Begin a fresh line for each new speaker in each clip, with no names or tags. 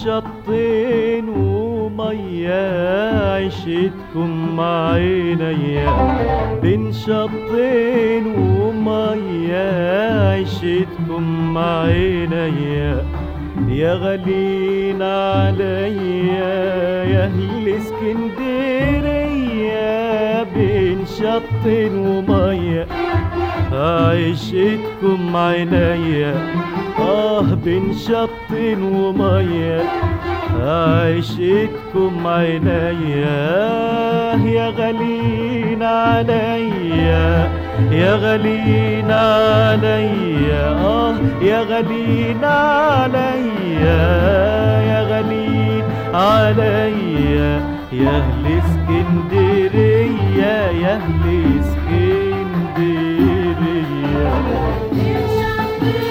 شطين ومية عشتكم مع عينيا بين شطين ومية عشتكم مع عينيا يا غالين عليا يا اهل اسكندرية بين شط ومية عيشتكم عينيا اه بين شط ومية عيشتكم عينيا يا غالين عليا يا غالين عليا اه يا غالين عليا يا غالين عليا يا اهل اسكندريه يا اهل اسكندريه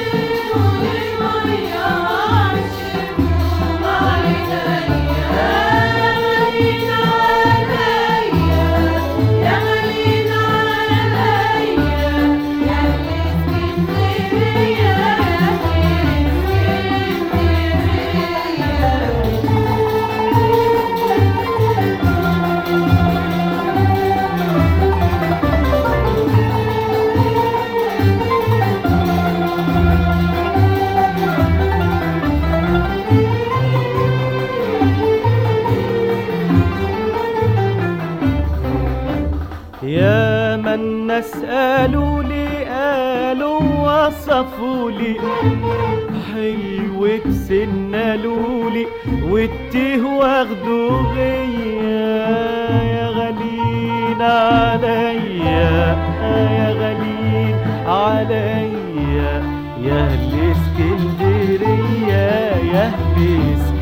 يا من الناس قالوا لي قالوا وصفوا لي حلو بسنة لولي والتيه واخده غيا يا غالين عليا يا غالين عليا يا اهل اسكندرية يا اهل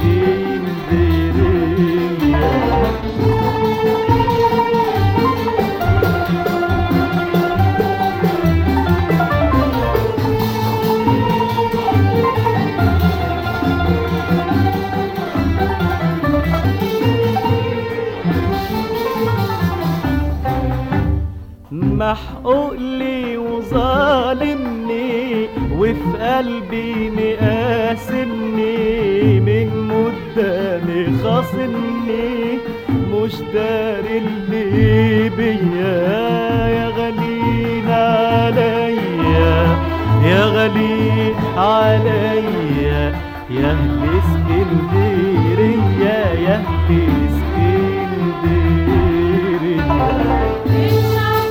اسكندرية محقوق لي وظالمني وفي قلبي مقاسمني من مدة مخاصمني مش داري اللي بيا يا غالين عليا يا غالين عليا يا اهل اسكندرية يا اهل اسكندرية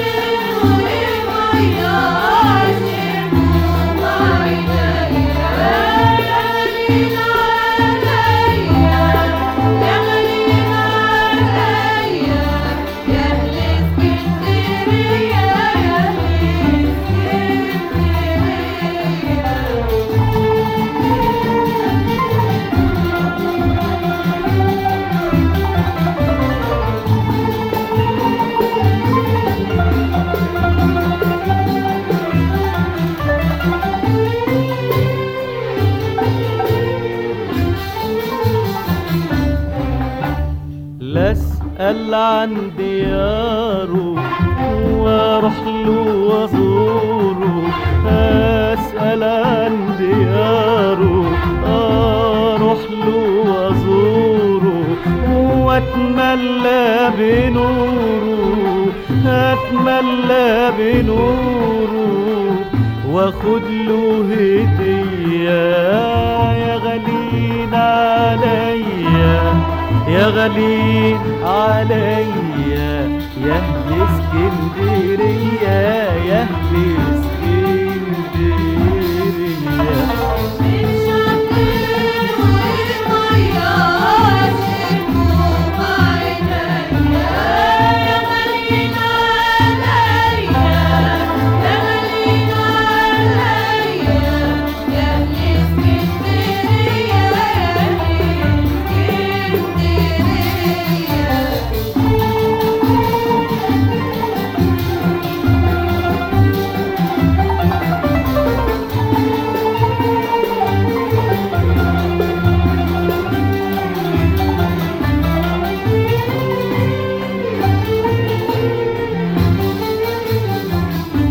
لا اسأل عن دياره واروح له وازوره اسأل عن دياره اروح له وازوره واتملى بنوره اتملى بنوره واخد له هديه يا غالين عليا يا غالي عليا يا اهل اسكندريه يا اهل اسكندريه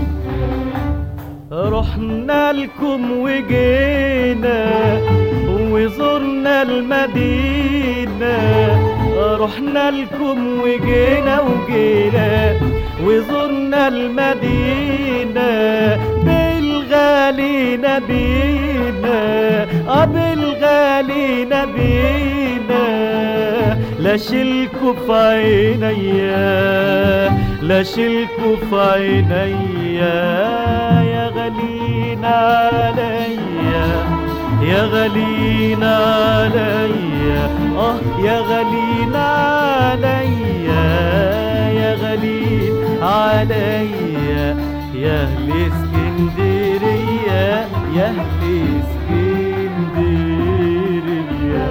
رحنا لكم وجينا وزرنا المدينة رحنا لكم وجينا وجينا وزرنا المدينة بالغالي نبينا اه بالغالي نبينا لا شلكوا في عينيا لا شلكوا في عينيا يا غالين عليا يا غالين عليا اه يا غالين عليا يا غالين عليا يا اهل اسكندريه يا اهل اسكندريه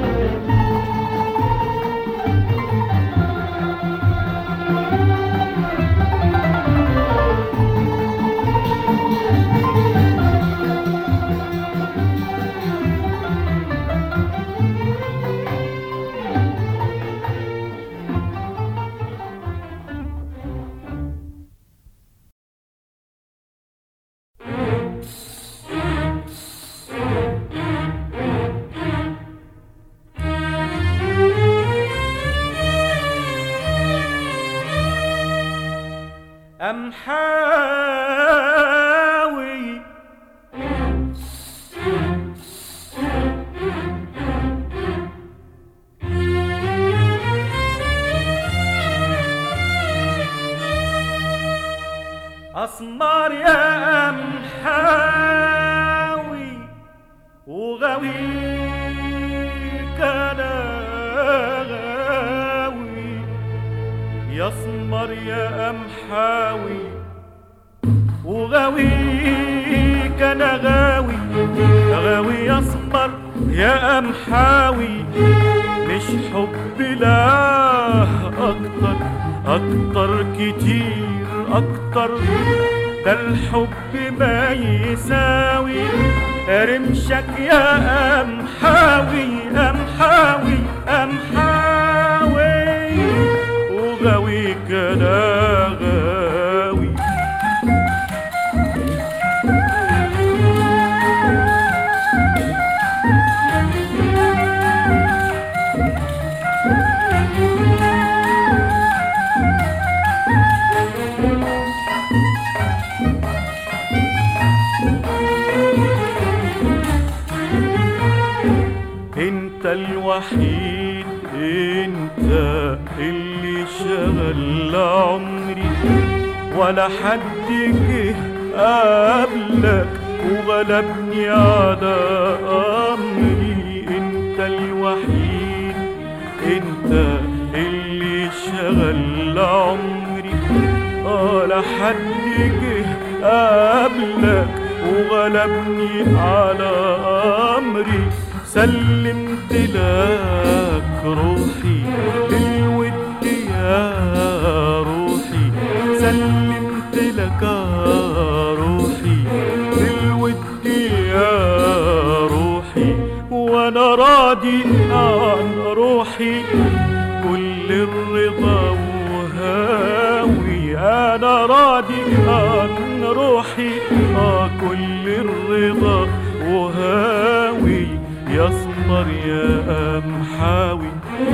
أمحاوي أسمر يا أمحاوي وغاويك أنا غاوي يسمر يا أمحاوي وغاويك أنا غاوي غاوي يسمر يا أمحاوي مش حب لا أكتر أكتر كتير أكتر ده الحب ما يساوي رمشك يا أمحاوي أمحاوي أمحاوي وغاويك أنا غاوي انت الوحيد انت اللي شغل عمري ولا حد جه قبلك وغلبني على امري انت الوحيد انت اللي شغل عمري ولا حد جه قبلك وغلبني على امري سلمت لك روحي للود يا روحي سلمت لك روحي للود يا روحي وانا راضي عن روحي كل الرضا وهاوي انا راضي عن روحي آه كل الرضا وهاوي يسمر يا أمحاوي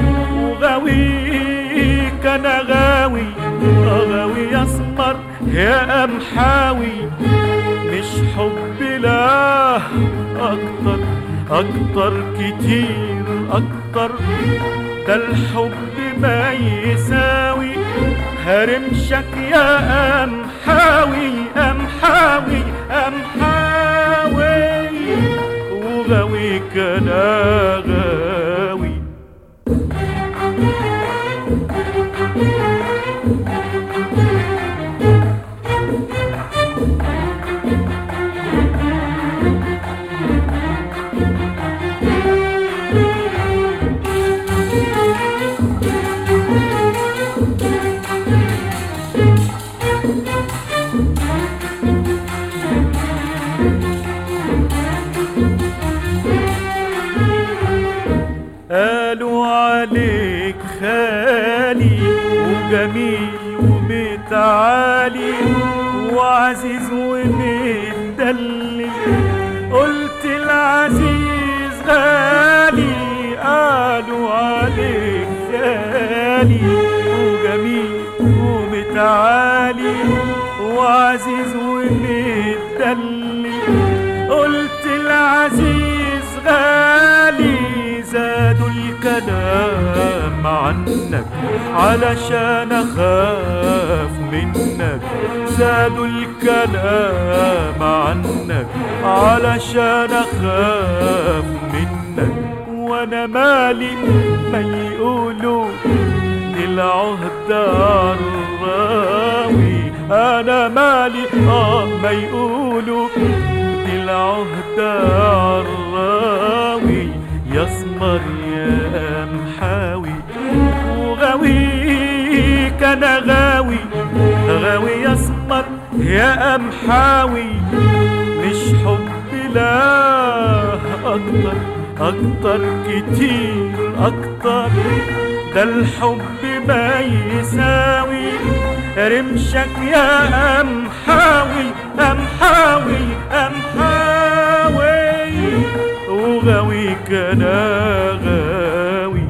وغاويك أنا غاوي آه غاوي يسمر يا أمحاوي مش حب لا أكتر أكتر كتير أكتر ده الحب ما يساوي هرمشك يا أمحاوي أمحاوي أمحاوي وغاويك أنا غاوي قالوا عليك خالي وجميل ومتعالي وعزيز ومتدلي قلت العزيز غالي قالوا عليك غالي وجميل ومتعالي وعزيز ومتدلي قلت العزيز غالي زادوا الكلام عنك علشان اخاف منك زادوا الكلام عنك علشان اخاف منك وانا مالي ما يقولوا دي العهدة الراوي انا مالي اه ما يقولوا دي العهدة الراوي يسمر يا محاوي وغاويك انا غاوي غاوي يسمر يا محاوي مش حب لا اكتر اكتر كتير اكتر ده الحب ما يساوي رمشك يا امحاوي امحاوي امحاوي وغاويك انا غاوي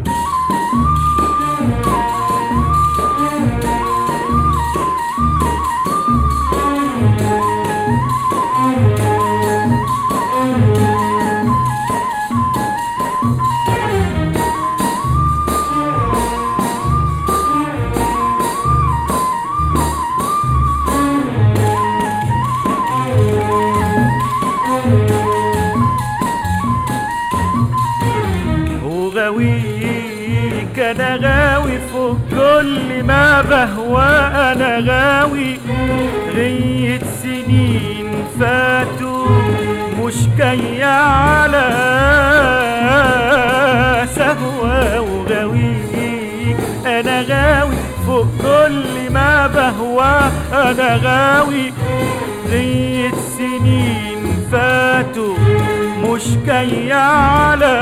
وغاويك انا غاوي فوق كل ما بهوى انا غاوي غية سنين فاتوا مش جاية على سهوة وغاويك انا غاوي فوق كل ما بهوى انا غاوي غية سنين فاتوا مش جاية على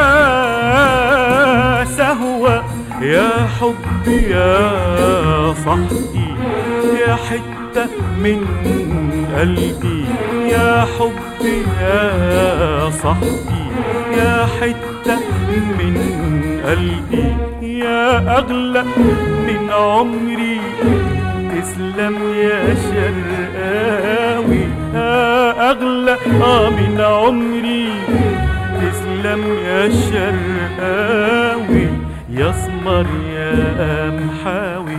سهوة يا حبي يا صاحبي يا حتة من قلبي يا حبي يا صاحبي يا حتة من قلبي يا أغلى من عمري تسلم يا شرقاوي يا أغلى آه من عمري تسلم يا شرقاوي يسمر يا محاوي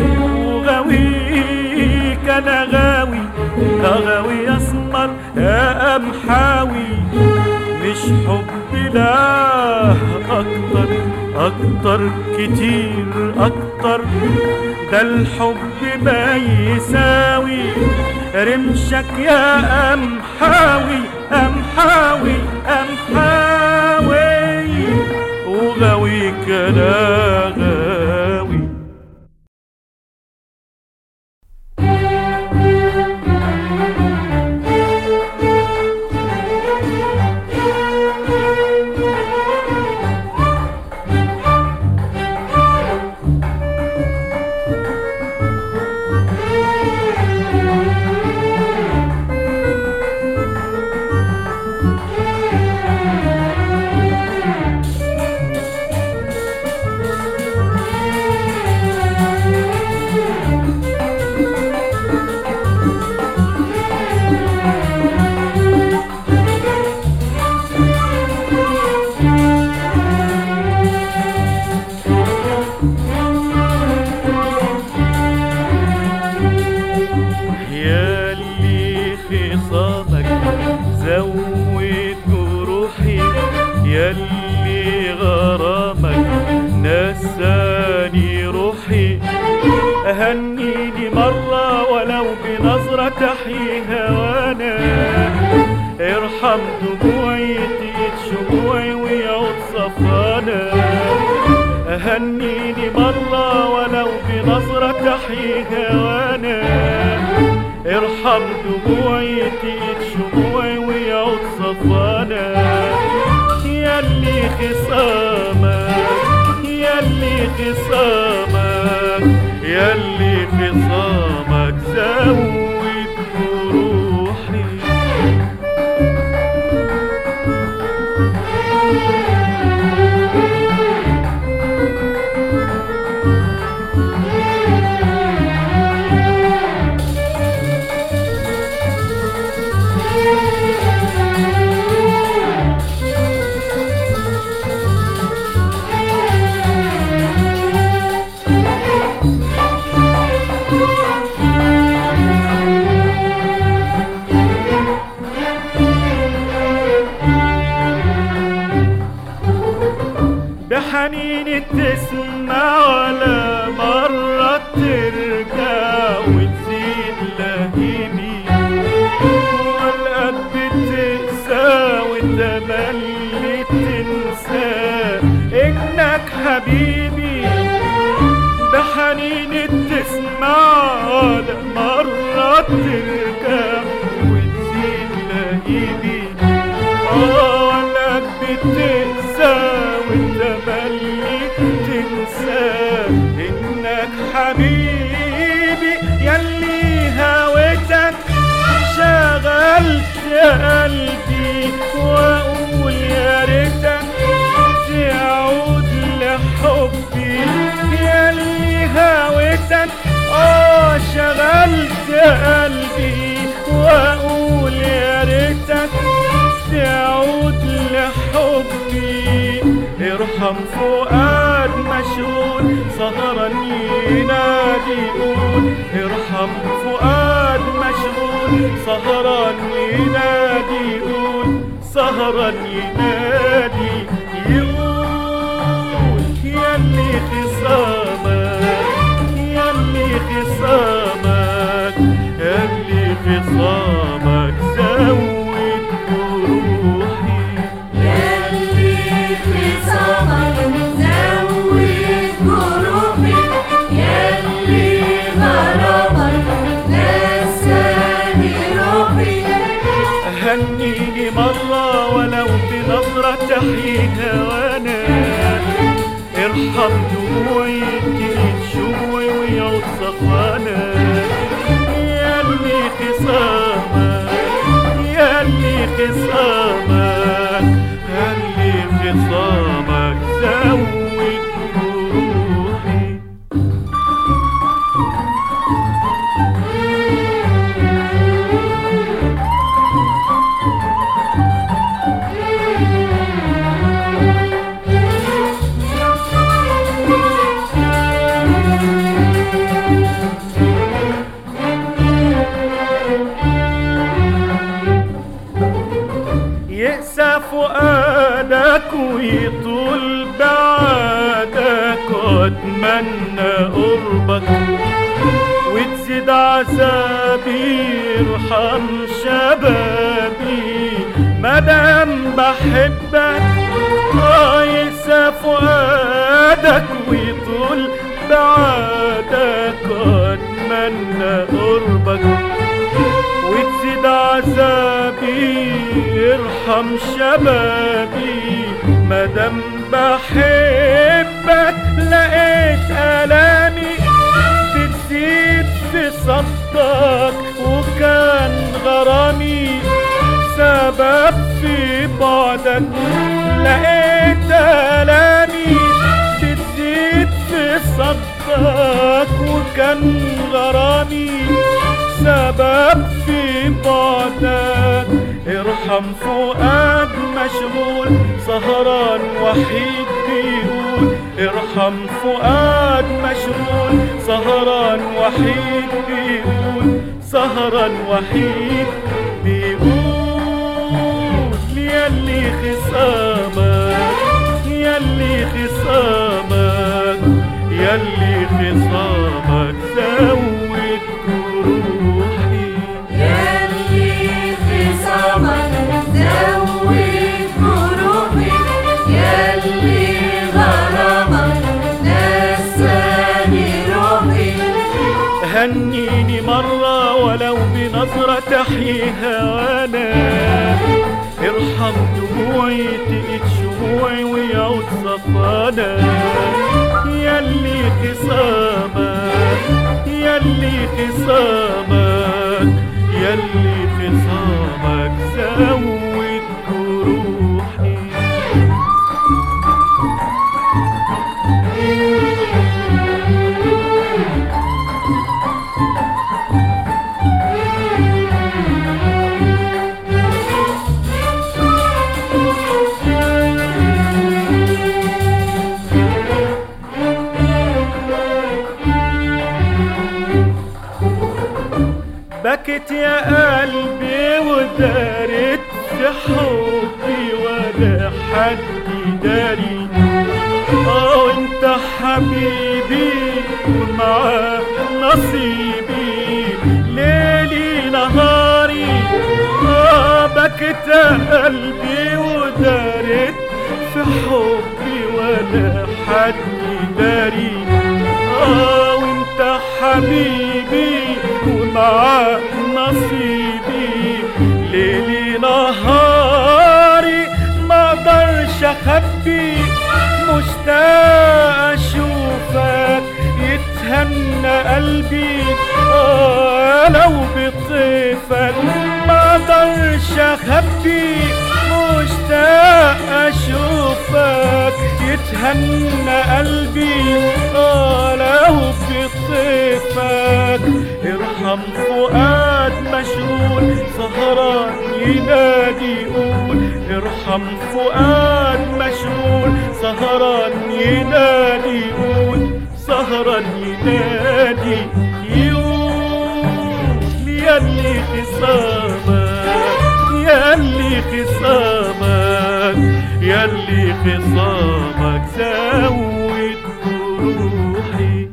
وغاويك أنا غاوي غاوي يسمر يا محاوي مش حب لا أكتر أكتر كتير أكتر ده الحب ما يساوي رمشك يا أمحاوي أمحاوي أمحاوي وغاويك أنا غاوي يا اللي خصامك زود جروحي يا اللي غرامك نساني روحي أهنيني مرة ولو بنظرة تحيي هوانا ارحم دموعي تقيت شموعي ويعود صفانا أهنيني مرة ولو بنظرة تحيي هوانا ارحم دموعي تقيت شموعي ويعود صفانا ياللي خصامك ياللي خصامك ياللي خصامك زود جروحي بحنين تسمع ولا مرة ترجع وتزيد لهيبي والقلب تقسى وتملي تنسى انك حبيبي بحنين تسمع ولا مرة ترجع وتزيد لهيبي اه والقلب تقسى وتملي تنسى انك حبيبي يلي هويتك شغلت قلبي واقول يا ريتك تعود لحبي يلي هويتك اه شغلت قلبي واقول يا ريتك تعود لحبي ارحم فؤاد مشغول سهرا ينادي يقول ارحم فؤاد مشغول سهرا ينادي يقول سهرا ينادي يقول يلي خصامك يلي خصامك يلي خصامك زود جروحي
يلي خصامك زود جروحي يلي غرامك نساني روحي
هنيني مرة ولو بنظرة تحييها وانا ارحم دموعي تجيب شوي ويعود صفانا ياللي خصامك ياللي خصامك ياللي خصامك زود جروحي يقسى فؤادك ويطول بعدك واتمنى قربك وتزيد عذابي ارحم شبابي مادام بحبك اه يقسى فؤادك ويطول بعدك واتمنى قربك وتزيد عذابي ارحم شبابي مادام بحبك لقيت الامي بتزيد في صدك وكان غرامي سبب في بعدك لقيت الامي بتزيد في صدك وكان غرامي سبب في بعدك ارحم فؤاد مشغول سهران وحيد بيقول ارحم فؤاد مشغول سهران وحيد بيقول سهران وحيد بيقول يلي خصامك يلي خصامك يلي خصامك زود جروحي
يلي خصامك زود جروحي يلي غرامك نساني روحي
هنيني مرة ولو بنظرة تحييها وانا ارحم دموعي تقيت شموعي ويعود صفانا يلي خصامك يلي خصامك يلي خصامك زود جروحي بكت يا قلبي ودارت في حبي ولا حد داري حبيبي ومعاه نصيبي ليلي نهاري آه بكت قلبي ودارت في حبي ولا حد داري آه وانت حبيبي ومعاه نصيبي ليلي نهاري ما اقدرش اخبي مشتاق اشوفك يتهنى قلبي آه لو بطيفك ما اقدرش اخبي مشتاق اشوفك يتهنى قلبي اه لو بطيفك ارحم فؤاد مشغول سهران ينادي يقول ارحم فؤاد مشغول سهران ينادي يقول سهران ينادي يقول ياللي خصامك ياللي خصامك ياللي خصامك زود جروحي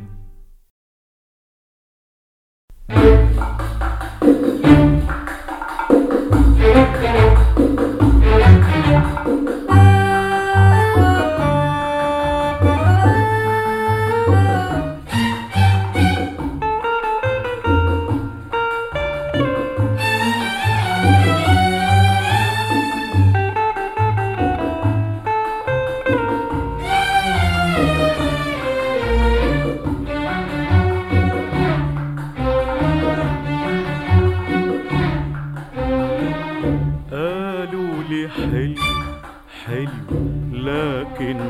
قالوا لي حلو حلو لكن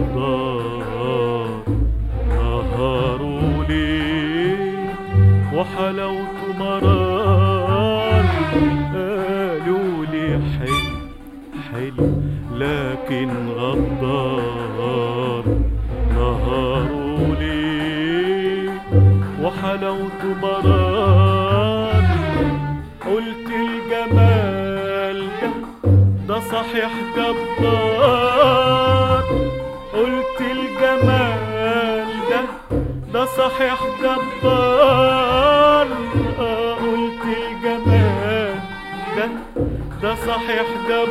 غدار نهاروا لي وحلاوته مرار قالوا لي حلو حلو لكن غدار نهاروا لي وحلاوته مرار قلت الجمال ده ده صحيح جبار قلت الجمال ده ده صحيح جبار آه قلت الجمال ده ده صحيح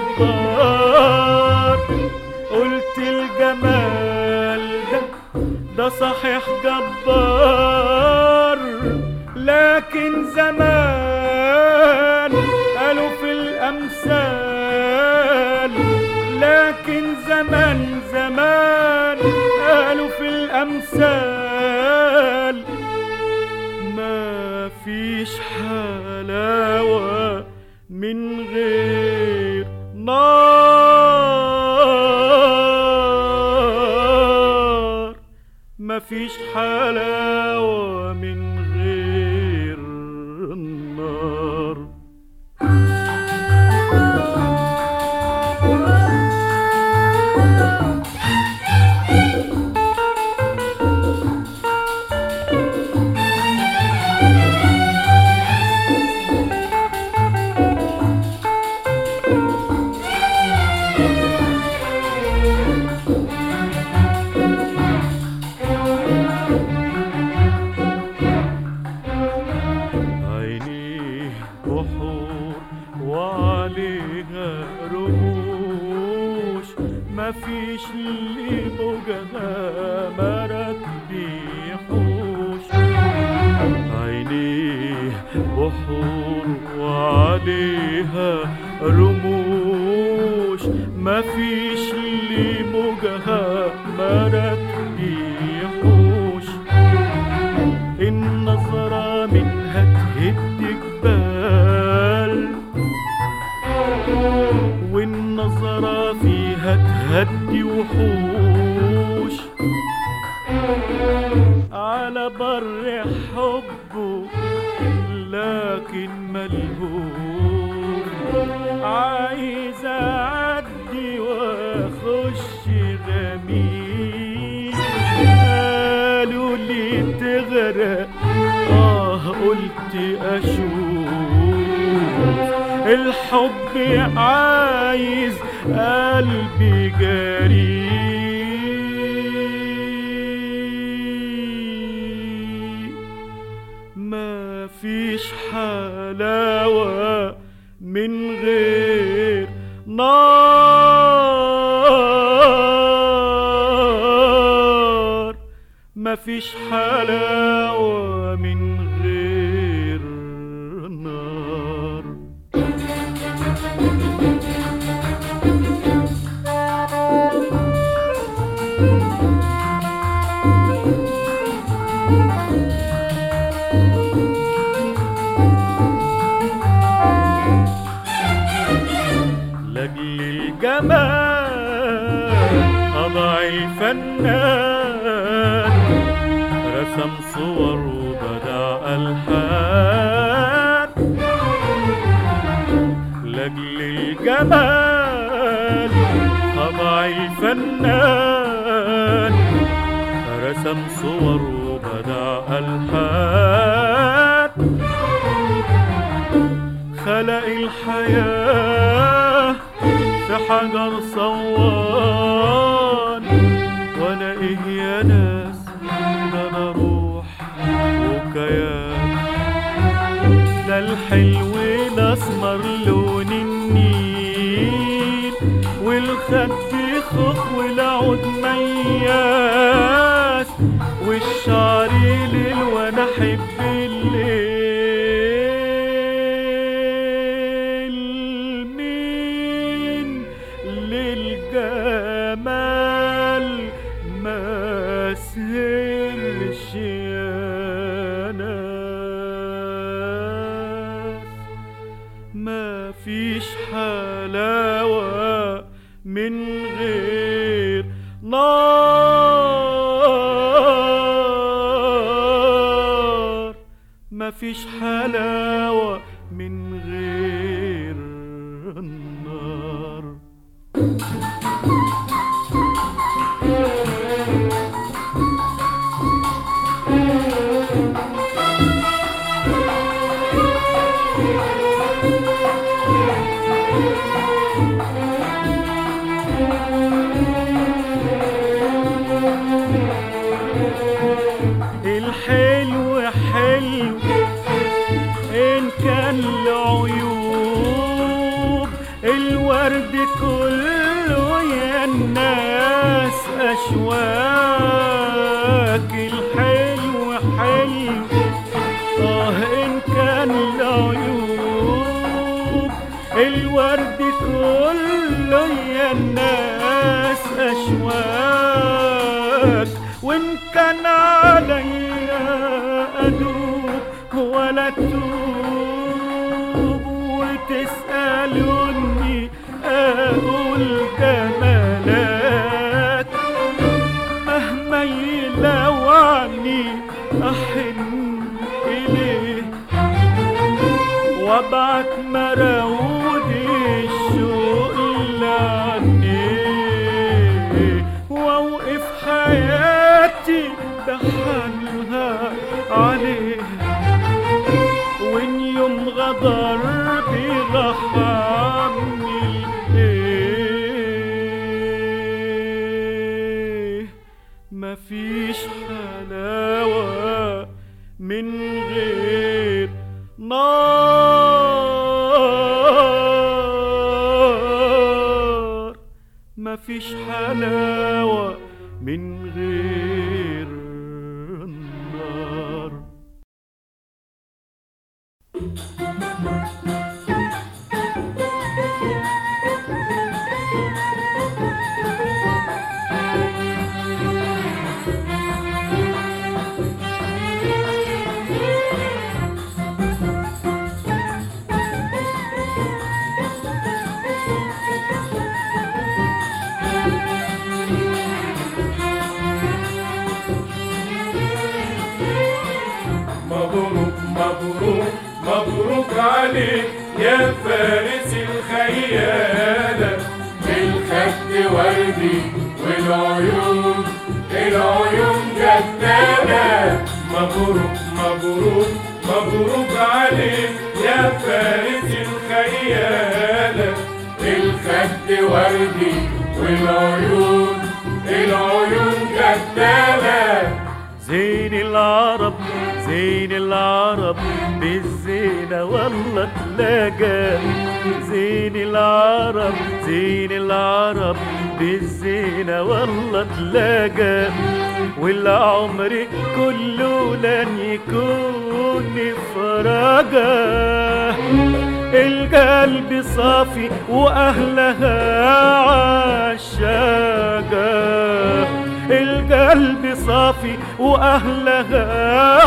جبار قلت الجمال ده ده صحيح جبار لكن زمان قالوا في الأمثال لكن زمان زمان قالوا في الأمثال ما فيش حلاوة من غير نار مفيش حلاوة من غير النار عينيه بحور وعليها رموش مفيش اللي موجها مرك بيحوش عينيه بحور وعليها رموش مفيش اللي موجها مرك بيحوش النظرة منها تهد جبال والنظرة فيها تهدي وحوش على بر حبه لكن ملهوف عايز اعدي واخش غميق قالوا لي تغرق اه قلت اشوف الحب عايز قلبي حلاوة من غير نار مفيش حلاوة من غير نار لاجل الجمال أضع الفنان رسم صور وبدع ألحان لاجل الجمال أضع الفنان رسم صور وبدع ألحان خلق الحياة في حجر صوان وانا ايه يا ناس ده انا روح وكيان ده الحلو الاسمر لون النيل والخد خخ والعود مياس والشعر ليل وانا احب الليل مين للجمال ما سهرش يا ناس ما فيش حلاوة من غير نار ما فيش حلاوة من غير نار الحلو حلو إن كان له عيوب الورد كله يا الناس أشواك الحلو حلو آه إن كان له عيوب الورد كله يا الناس أشواك وإن كان عليا أدوب ولا توب وتسألوني أقول جمالك مهما يلوعني أحن إليه وابعت مراود الشوق لعنيه واوقف حياتي بحالها عليه وان يوم غدر بيرحمني ايه مفيش حلاوة من غير نار مفيش حلاوة من غير نار
مبروك مبروك مبروك عليك يا فارس الخيالة
الخد وردي والعيون العيون جدالة
مبروك مبروك مبروك عليك يا فارس الخيالة
الخد وردي والعيون العيون جدالة
زين العرب زين العرب
بالزينة والله تلاقى زين العرب زين العرب بالزينة والله تلاقى والعمر كله لن يكون فراقه القلب صافي واهلها عشاقه القلب صافي واهلها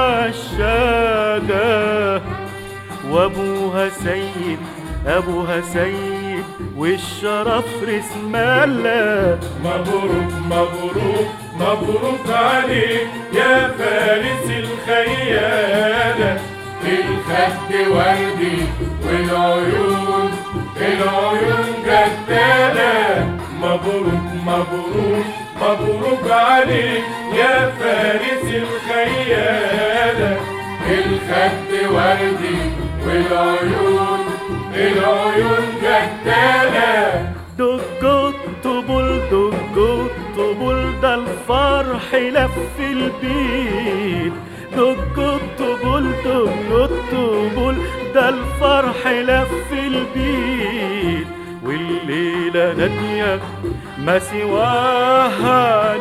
عشاقه وابوها سيد ابوها سيد والشرف رسم الله
مبروك مبروك مبروك عليك يا فارس الخيالة
الخد وردي والعيون العيون جدالة
مبروك مبروك مبروك عليك يا فارس الخيالة
الخد وردي والعيون العيون جدالة
دق الطبل دق الطبل ده الفرح لف البيت دق الطبل دق الطبل ده الفرح لف البيت والليلة نادية ما سواها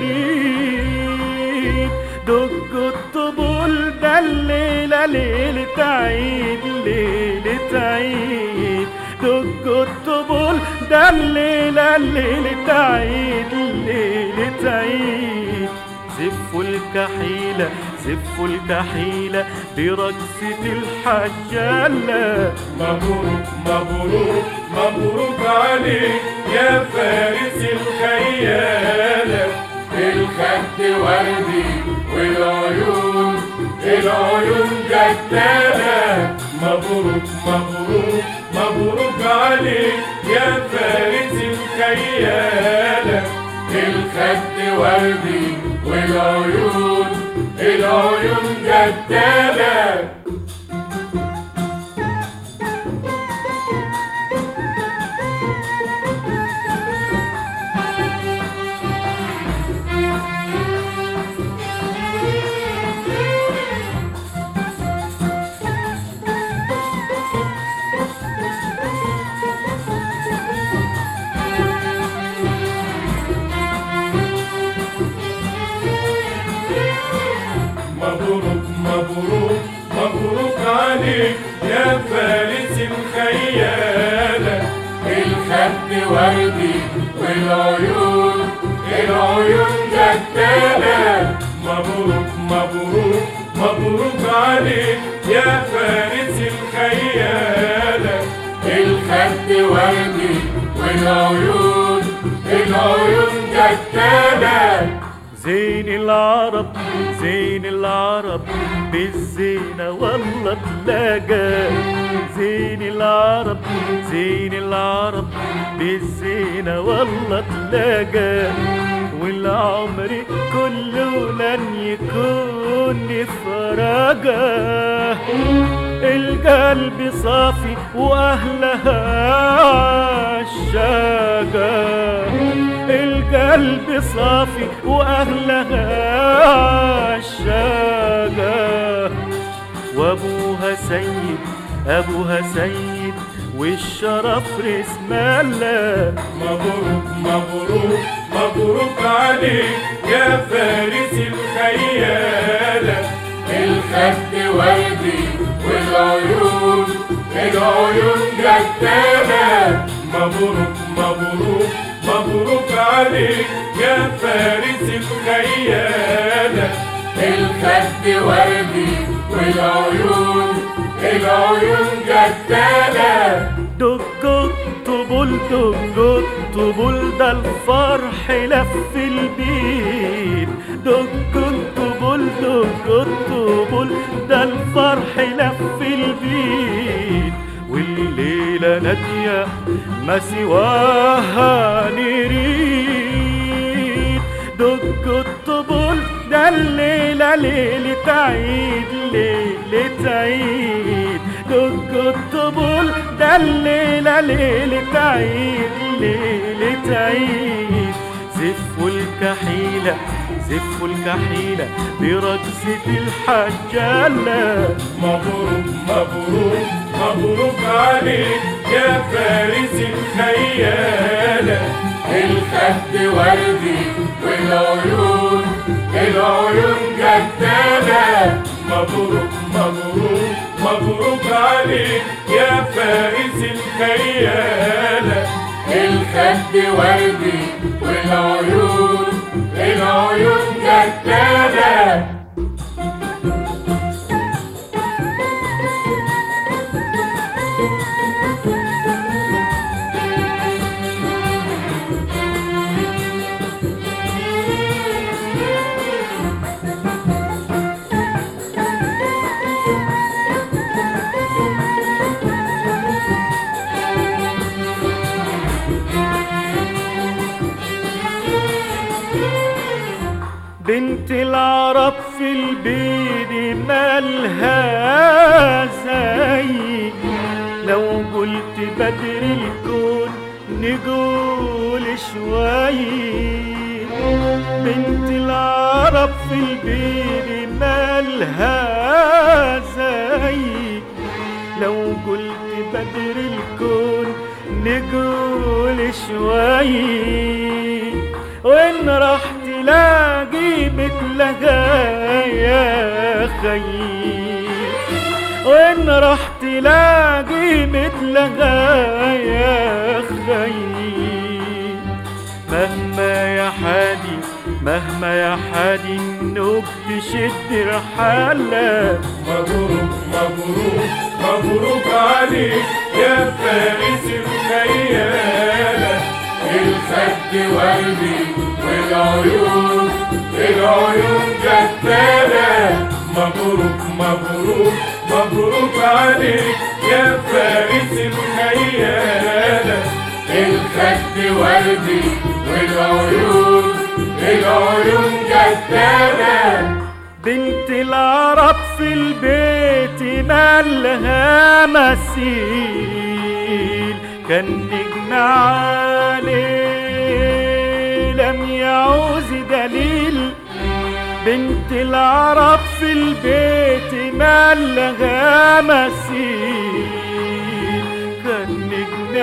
نريد دق الطبل ده الليلة ليلة عيد ليلة عيد دق الطبل ده الليلة ليلة عيد ليلة عيد زفوا الكحيلة زفوا الكحيلة برقصة الحجالة
مبروك مبروك مبروك عليك يا فارس الخيالة
الخد وردي والعيون العيون جدالة
مبروك مبروك مبروك عليك يا فارس الخيالة
الخد وردي والعيون العيون جدالة
مبروك مبروك مبروك عليك يا فارس الخيالة
الخد وردي والعيون العيون جدالة
مبروك مبروك مبروك عليك يا فارس الخيالة
الخد وردي والعيون العيون جدالة
زين العرب زين العرب بالزينة والله تلاقى زين العرب زين العرب بالزينة والله تلاقى والعمر كله لن يكون فراقه القلب صافي واهلها عشاقه القلب صافي واهلها عشاقه وابوها سيد ابوها سيد والشرف رسم الله
مبروك مبروك مبروك عليك يا فارس الخيالة
الخد وردي والعيون العيون جدالة
مبروك مبروك مبروك عليك يا فارس الخيالة
الخد وردي والعيون العيون جدالة
دق الطبل دق الطبل ده الفرح لف البيت دق الطبل دق الطبل ده الفرح لف البيت والليلة نادية ما سواها نريد دق الطبل ده الليلة ليلة عيد ليلة عيد دق الطبل ده الليلة ليلة عيد ليلة عيد زفوا الكحيلة زفوا الكحيلة برقصة الحجالة
مبروك مبروك مبروك عليك يا فارس الخيالة
الخد وردي والعيون العيون جدالة
مبروك مبروك مبروك عليك يا فارس الخيالة
الخد وردي والعيون العيون جدالة
بنت العرب في البيت مالها زي لو قلت بدر الكون نقول شوي بنت العرب في البيت مالها زي لو قلت بدر الكون نقول شوي وين راح تلاقي مثلها يا خي وين راح تلاقي مثلها يا خي مهما يا حادي مهما يا حادي النوب تشد رحالة
مبروك مبروك مبروك عليك يا فارس الخيالة
الخد وردي والعيون العيون جدالة
مبروك مبروك مبروك عليك يا فارس الخيالة
الخد وردي والعيون العيون جدالة
بنت العرب في البيت مالها مثيل كان نجم عليه لم يعوز دليل بنت العرب في البيت مالها مثيل كان نجم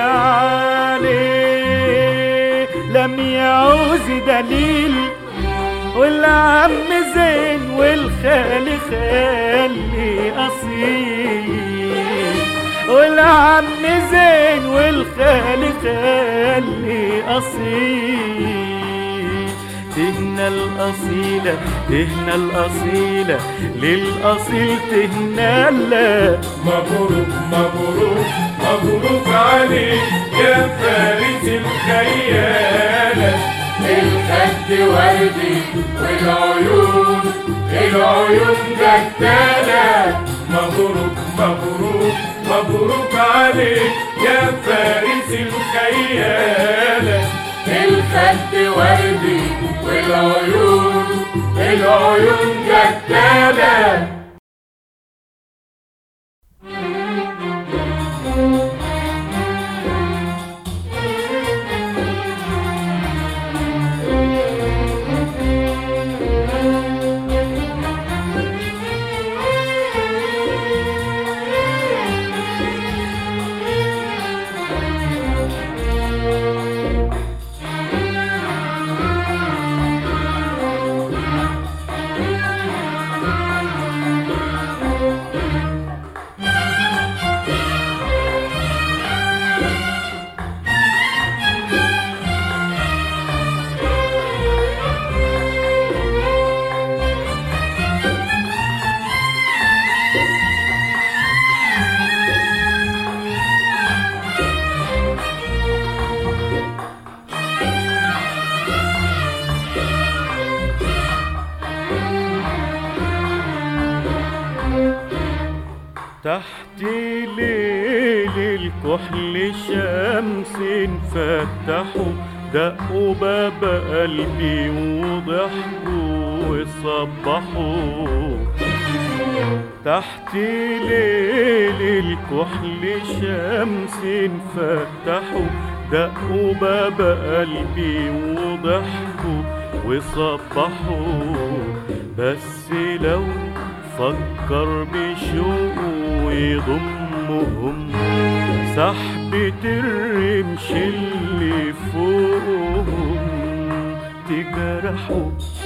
عليه لم يعوز دليل والعم زين والخالي خالي أصيل والعم زين والخالي خالي أصيل تهنى الأصيلة تهنى الأصيلة للأصيل تهنى لا
مبروك مبروك مبروك عليك يا فارس الخيالة
الخد وردي والعيون العيون جدالة
مبروك مبروك مبروك عليك يا فارس الخيالة
الخد وردي والعيون العيون جدالة
تحت ليل الكحل شمس فتحوا دقوا باب قلبي وضحكوا وصبحوا تحت ليل الكحل شمس فتحوا دقوا باب قلبي وضحكوا وصبحوا بس لو فكر بشوقه ويضمهم سحبة الرمش اللي فوقهم تجرحوا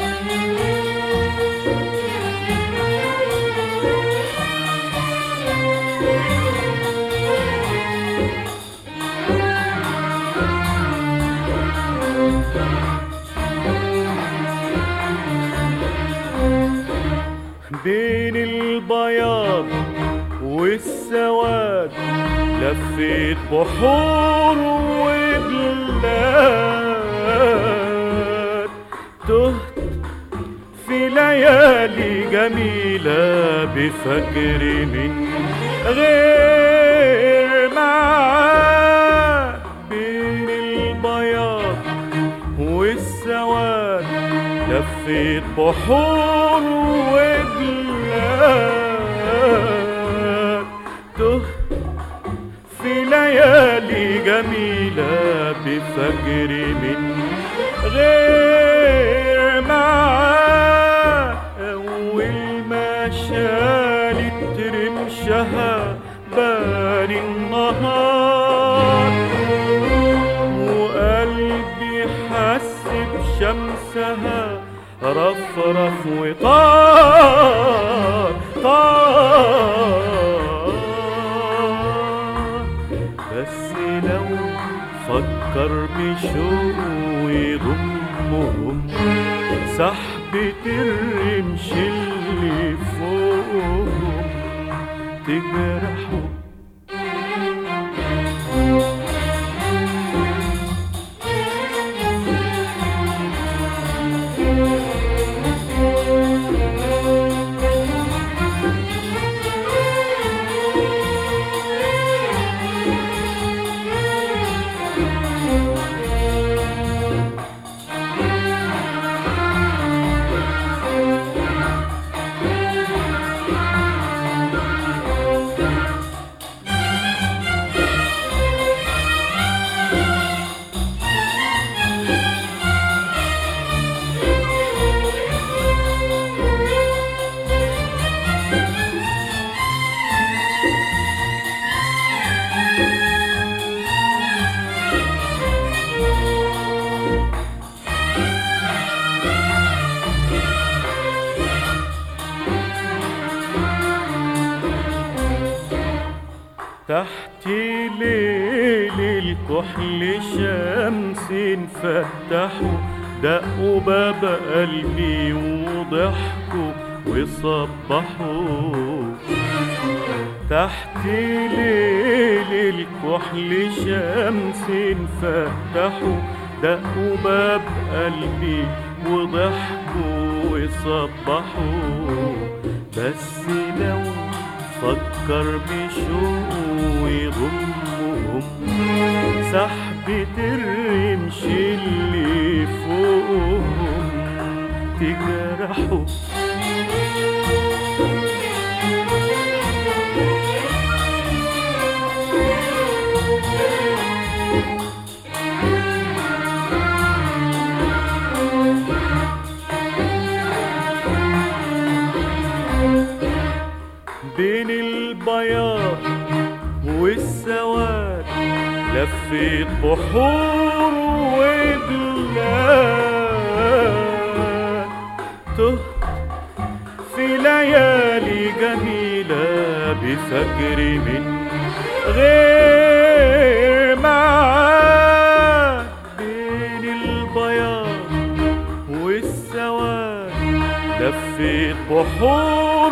بين البياض والسواد لفيت بحور وبلاد تهت في ليالي جميلة بفجر من غير معاد بين البياض والسواد لفيت بحور وبلاد تهت في ليالي جميلة بفجر من غير معاد أول ما شالت رمشها بان النهار وقلبي حس بشمسها رفرف وطار طار بس لو فكر بشوق ويضمهم سحبة الرمش اللي فوقهم تجرحوا تحت ليل الكحل شمس فتحوا دقوا باب قلبي وضحكوا وصبحوا تحت ليل الكحل شمس فتحوا دقوا باب قلبي وضحكوا وصبحوا بس لو فكر بشوق ويضمهم سحبة الرمش اللي فوقهم تجرحوا بين البياض والسواد لفيت بحور وبلاد تهت في ليالي جميلة بفجر من غير معاد بين البياض والسواد لفيت بحور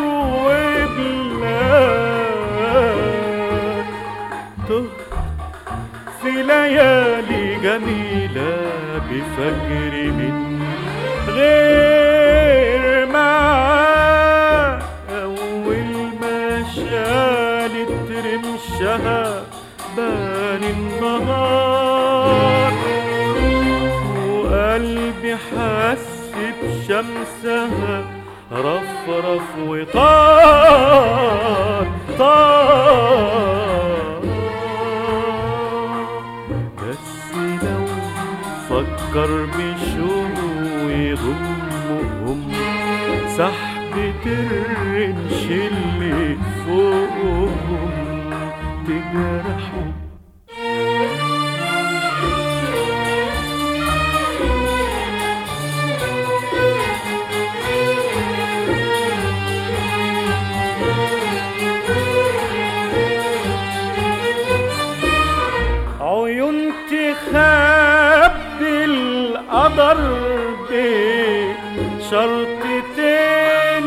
وبلاد تهت في ليالي جميلة بفجر من غير معاد أول ما شالت رمشها بان النهار وقلبي حس بشمسها رفرف وطار طار بس لو فكر بشوق ويضمهم سحبة الرمش اللي فوقهم تجرحهم عيون تخبي القدر بشرطتين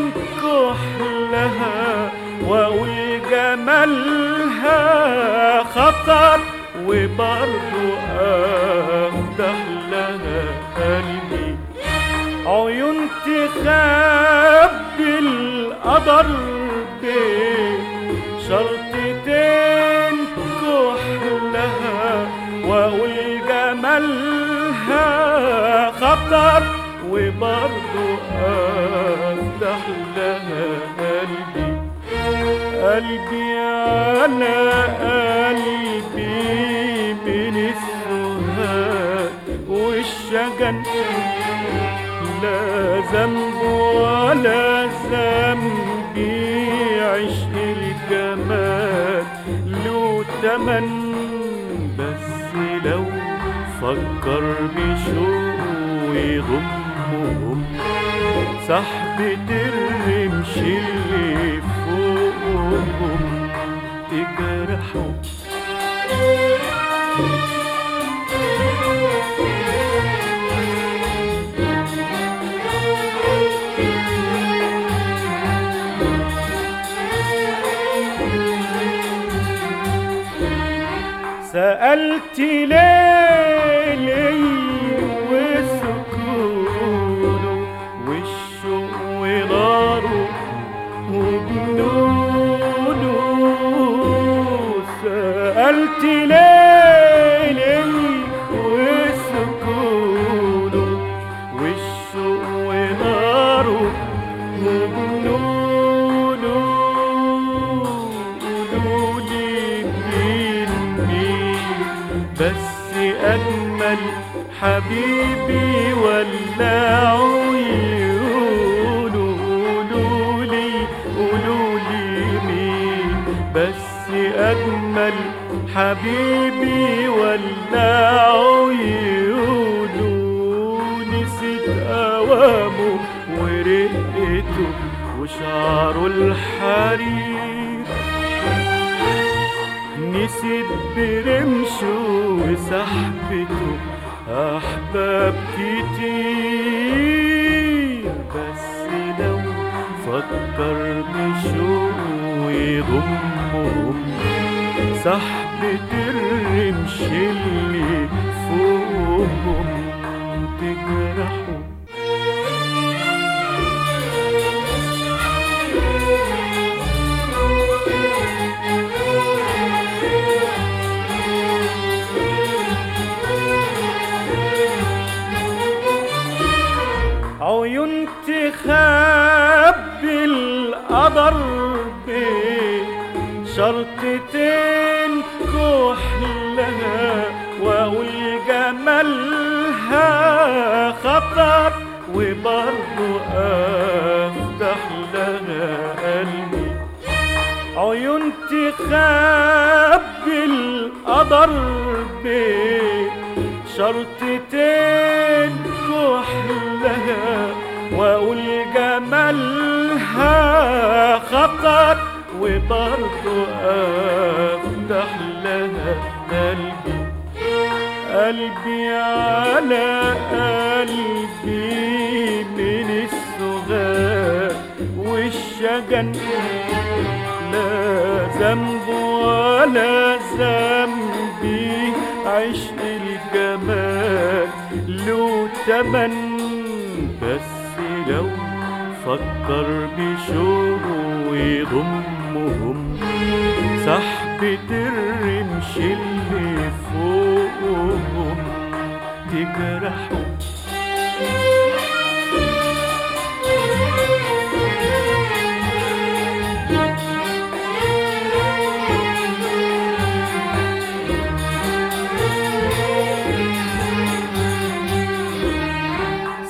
كحلها واقول جمالها خطر وبرضو افتح لها قلبي عيون تخبي القدر بشرطتين كحلها واقول جمالها خطر وبرضو افتح لها قلبي قلبي على قلبي من السهاد والشجن لا ذنب ولا ذنبي عشق الجمال له تمن بس لو فكر بشوق يضمهم سحبة الرمش اللي فوقهم تجرحهم سألت ليلي وسكونه والشوق وناره وجنونه سألت ليلي وسكونه والشوق وناره وجنونه قولولي مين مين بس أجمل حبيبي ولا عيونه قولولي قولولي مين بس أجمل حبيبي ولا عيونه نسيت أوامه ورقته وشعره الحرير نسيت برمشه وسحبته أحباب كتير بس لو فكر بشوق يضمهم سحبة الرمش اللي فوقهم تجرحهم عيون تخبي القدر بشرطتين كحلها واقول جمالها خطر وبرضو افتح لها قلبي عيون تخبي القدر بشرطتين كحلها واقول جمالها خطر وبرضو افتح لها قلبي قلبي على قلبي من السغاد والشجن لا ذنب ولا ذنبي عشق الجمال له تمن بس لو فكر بشوق يضمهم سحبة الرمش اللي فوقهم تجرحهم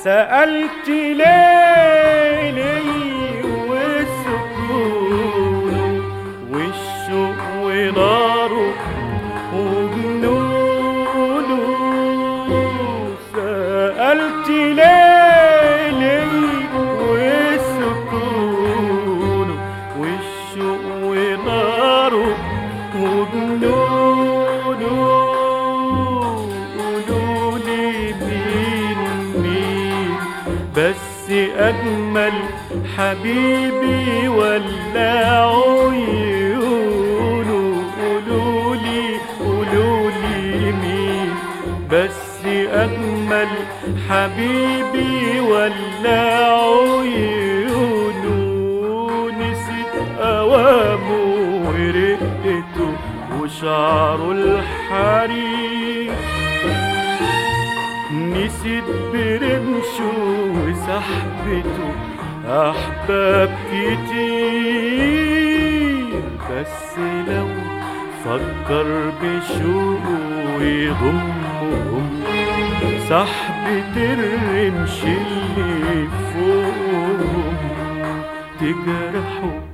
سألت ليه ليه وسكونه والشوق وناره وجنونه سألت ليه ليه وسكونه والشوق وناره وجنونه قولولي مين مين بس أجمل حبيبي ولا عيونه قولولي قولولي مين بس أجمل حبيبي ولا عيونه نسيت أوامه ورقته وشعره الحرير نسيت برمشه وسحبته أحباب كتير بس لو فكر بشوقه يضمهم سحبة الرمش اللي فوقهم تجرحه